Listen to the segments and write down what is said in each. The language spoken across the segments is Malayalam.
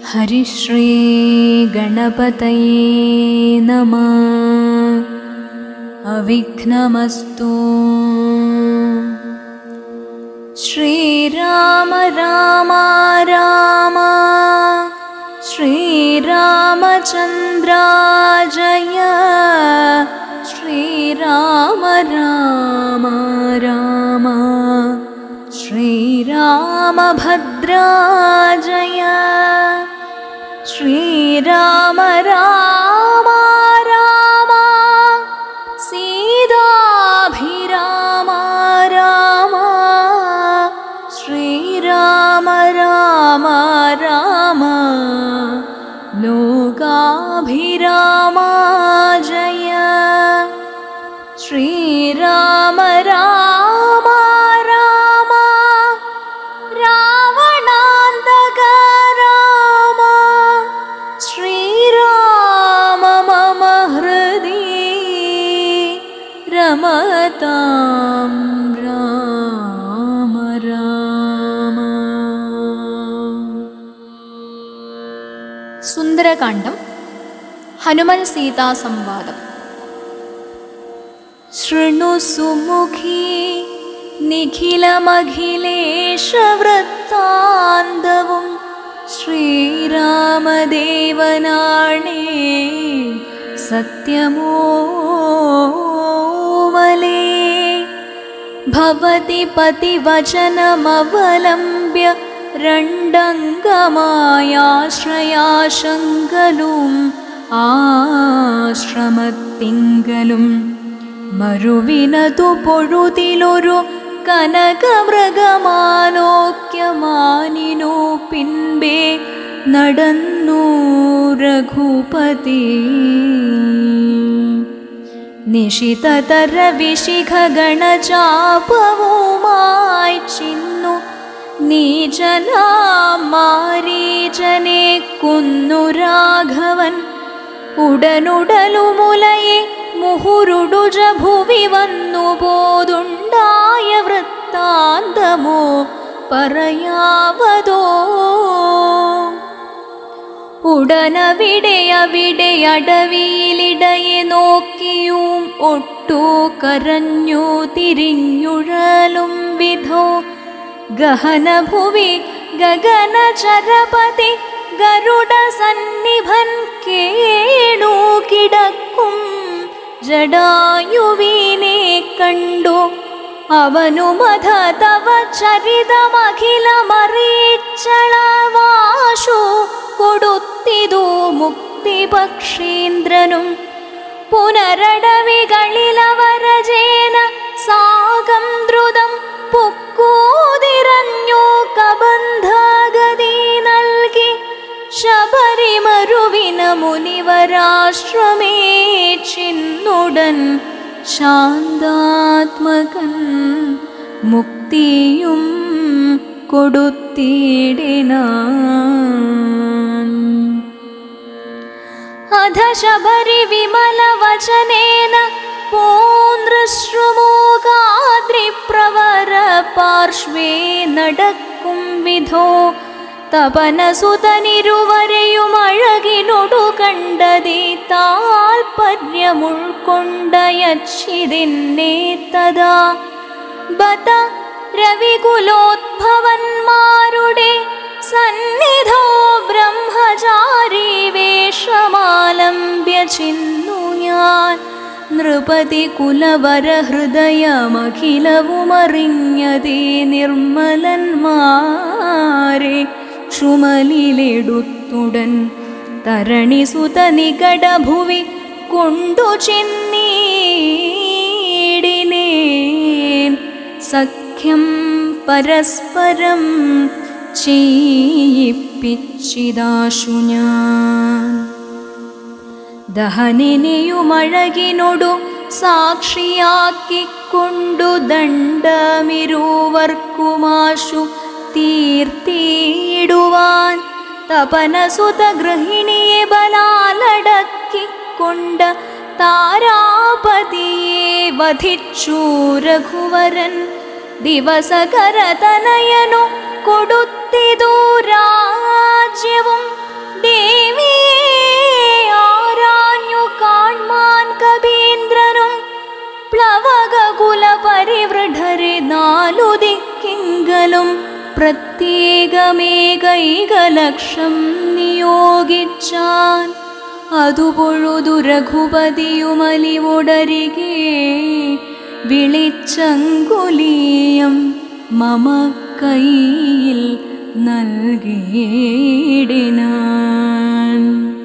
हरिश्रीगणपतये नमः अविघ्नमस्तु श्रीराम राम राम श्रीरामचन्द्रा जय श्रीराम राम राम श्रीरामभद्रा जय श्रीराम राम राम सीताभिराम राम श्रीराम राम राम लोकाभिराम जय श्रीराम राम राम रावणान्तक राम श्रीराम मम हृदि रमतां राम राम സുന്ദരകാന്ഡം ഹനുമൻ സീതാ സംവാദം शृणु सुमुखी निखिलमखिलेशवृत्तान्तवं श्रीरामदेवनाणे सत्यमोमले भवति पतिवचनमवलम्ब्य രണ്ടംഗമായാശ്രയാശങ്കലും ആശ്രമത്തിങ്കലും മറുവിനതു പൊഴുതിലൊരു കനകമൃഗമാലോക്യമാനിനു പിൻപേ നടന്നു രഘുപതി നിശിതതര വിശിഖഗണചാപവുമായി ചിന്നു നീചനാമാരീജനെ കൊന്നു രാഘവൻ ഉടനുടലുമുലയെ മുഹുരുടുജ ഭുവി വന്നു പോതുണ്ടായ വൃത്താന്തമോ പറയാവതോ ഉടനവിടെ അവിടെ അടവിയിലിടയെ നോക്കിയും ഒട്ടു കരഞ്ഞു തിരിഞ്ഞുഴലും വിധോ ഗഹനഭുവി ഗഗനചരപതി ഗരുഡ സന്നിഭൻ കേണു കിടക്കും ജടായുവിനെ കണ്ടു അവനു മധ തവ ചരിതമഖിലമറിച്ചളവാശു കൊടുത്തിതു മുക്തിപക്ഷീന്ദ്രനും പുനരടവികളിലവരജേന സാകം ദ്രുതം പൊക്കൂതിരഞ്ഞു കബന്ധാഗതി നൽകി ശബരിമരുവിന മുനിവരാശ്രമേ ചിന്നുടൻ ശാന്താത്മകൻ മുക്തിയും കൊടുത്തിടിനാൻ അധ ശബരി വിമല വചനേന പോന്നൃശ്രുമൂകാദ്രിപ്രവര പാർശ്വേ നടക്കും വിധോ തപനസുതനിരുവരെയും അഴകിനൊടു കണ്ടതി താൽപര്യമുൾക്കൊണ്ടയച്ചിതിന്നെ തഥാ ബത രവികുലോദ്ഭവന്മാരുടെ സന്നിധോ ബ്രഹ്മചാരി വേഷമാലംബ്യ ചിന്നു ഞാൻ നൃപതി കുലവര ഹൃദയമഖിലവുമറിഞ്ഞതേ നിർമ്മലന്മാരെ ക്ഷുമലിലെടുത്തുടൻ തരണിസുത നികടഭുവി കൊണ്ടു ചെന്നീടിനേൻ സഖ്യം പരസ്പരം ചെയ്യിപ്പിച്ചിതാശു ഞാൻ ദഹനിനെയുമഴകിനൊടു സാക്ഷിയാക്കിക്കൊണ്ടു ദണ്ഡമിരുവർക്കുമാശു തീർത്തിയിടുവാൻ തപനസുത ഗൃഹിണിയെ ബലാലടക്കിക്കൊണ്ട താരാപതിയെ വധിച്ചു രഘുവരൻ ദിവസകരതനയനു കൊടുത്തിതു രാജ്യവും ദേവിയെ ആരാഞ്ഞു കാൺമാൻ കവീന്ദ്രനും പ്ലവകകുല പരിവൃഢരെ നാലു ദിക്കിങ്കലും പ്രത്യേകമേകൈകലക്ഷം നിയോഗിച്ചാൻ അതുപൊഴുതു രഘുപതിയുമലിവുടരികെ വിളിച്ചങ്കുലീയം മമ കയ്യിൽ നൽകിയിടിനാൻ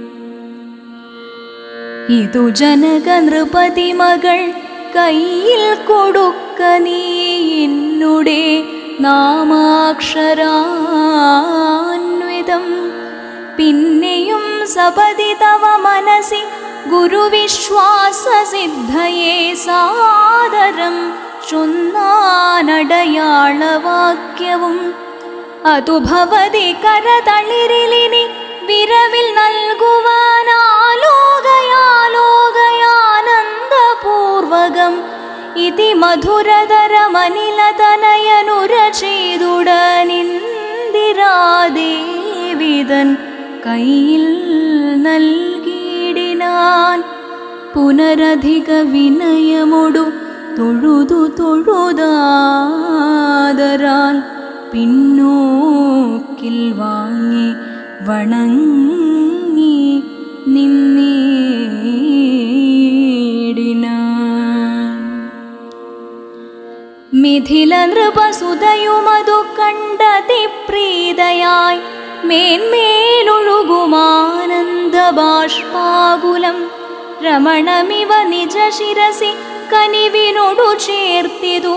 ഇതു ജനക നൃപതി മകൾ കയ്യിൽ കൊടുക്ക നീ എന്നുടെ നാമാക്ഷരാന്വിതം പിന്നെയും സപതി തവ മനസി ഗുരുവിശ്വാസസിദ്ധയെ സാദരം ചൊന്നാനടയാളവാക്യവും അതു ഭവതി കരതളിരിലിനി വിരവിൽ നൽകുവാനാലോകയാലോകയാനന്ദപൂർവകം ഇതി മധുരതരമനിലതനയനുര ചെയ്തുടനിന്ദിരാദേവിതൻ കയ്യിൽ നൽകിയിടിനാൻ പുനരധിക വിനയമൊടു തൊഴുതു തൊഴുതാദരാൽ പിന്നോക്കിൽ വാങ്ങി വണങ്ങി നിന്നീടിനാൻ മിഥില നൃപസുതയുമതു കണ്ടതി പ്രീതയായി മേന്മേലൊഴുകുമാനന്ദബാഷ്പാകുലം രമണമിവ നിജ ശിരസി കനിവിനൊടു ചേർത്തിതു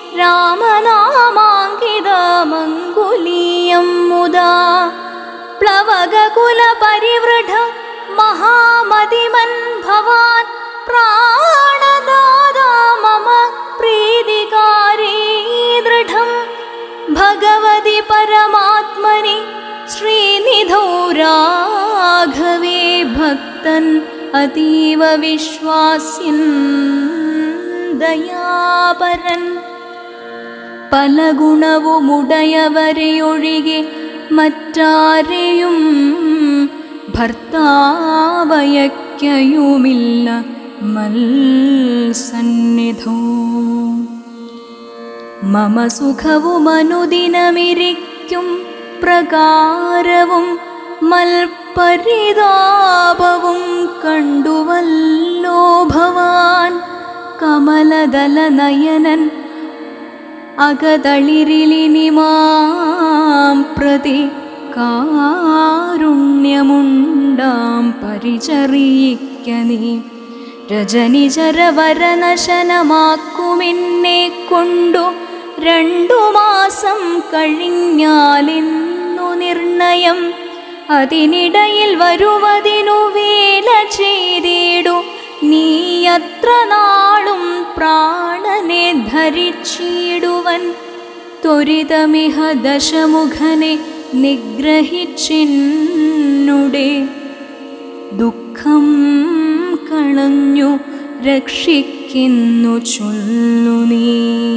രാമനാമാങ്കിതമങ്കുലീയം മുദാ പ്ലവകകുല പരിവൃഢ മഹാമതിമൻ ഭവാൻ പ്രാണദാതാ മമ പ്രീതികാരീ ദൃഢം ഭഗവതി പരമാത്മനി ശ്രീനിധോ രാഘവേ ഭക്തൻ അതീവ വിശ്വാസ്യൻ ദയാപരൻ പല ഗുണവുമുടയവരെയൊഴികെ മറ്റാരെയും ഭർത്താവയക്കയുമില്ല മൽസന്നിധോ മമ സുഖവുമനുദിനമിരിക്കും പ്രകാരവും മൽപരിതാപവും കണ്ടുവല്ലോ ഭവാൻ കമലദല നയനൻ അകതളിരിലിനി മാം പ്രതി കാരുണ്യമുണ്ടാം പരിചറിയിക്ക നീ രജനിചരവരനശനമാക്കുമെന്നെ കൊണ്ടു രണ്ടു മാസം കഴിഞ്ഞാലിന്നു നിർണയം അതിനിടയിൽ വരുവതിനു വേല ചെയ്തിടു നീ അത്ര നാളും പ്രാണനെ ധരിച്ചിടുവൻ ത്വരിതമിഹ ദശമുഖനെ നിഗ്രഹിച്ചിന്നുടെ ദുഃഖം കളഞ്ഞു രക്ഷിക്കുന്നു ചൊല്ലു നീ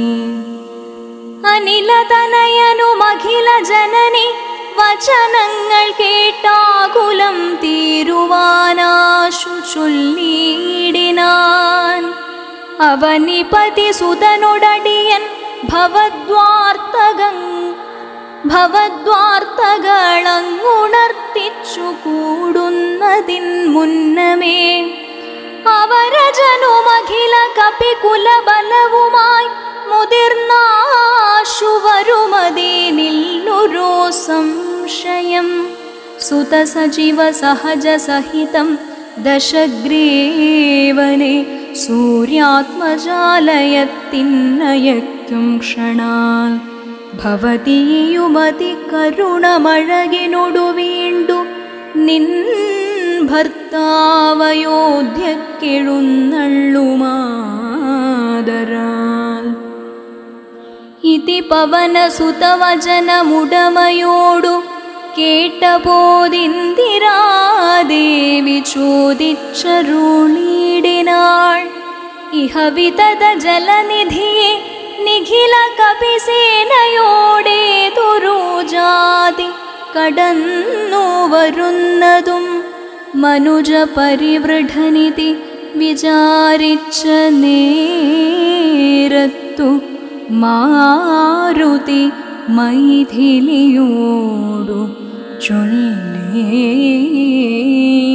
അനിലതനയനുമഖില ജനനി വചനങ്ങൾ കേട്ടാകുലം തീരുവാനാശു ചൊല്ലിയിടിനാൻ അവനിപതി സുതനൊടടിയൻ ഭവദ്വാർത്തകം ഭവദ്വാർത്തകളങ്ങുണർത്തിച്ചു കൂടുന്നതിൻ മുന്നമേ അവരജനുമഖില കപികുലബലവുമായി മുതിർന്നാശു വരുമതീനില്ലൊരു സംശയം സുതസജീവ സഹജ സഹിതം ദശഗ്രീവനെ സൂര്യാത്മജാലയത്തിന്നയക്കും ക്ഷണാൽ ഭവതീയുമതി കരുണമഴകിനൊടു വീണ്ടു നിൻ ഭർത്താവയോധ്യക്കെഴുന്നള്ളുമാതരാൽ ഇതി പവനസുതവചനമുടമയോടു കേട്ടപോതിന്ദിരാദേവി ചോദിച്ചരുളീടിനാൾ ഇഹ വിതത ജലനിധിയെ നിഖില കപിസേനയോടേ തുരുജാതി കടന്നു വരുന്നതും മനുജ പരിവൃഢനിധി വിചാരിച്ച നേരത്തു മാരുതി മൈഥിലിയോടു ചൊല്ലേ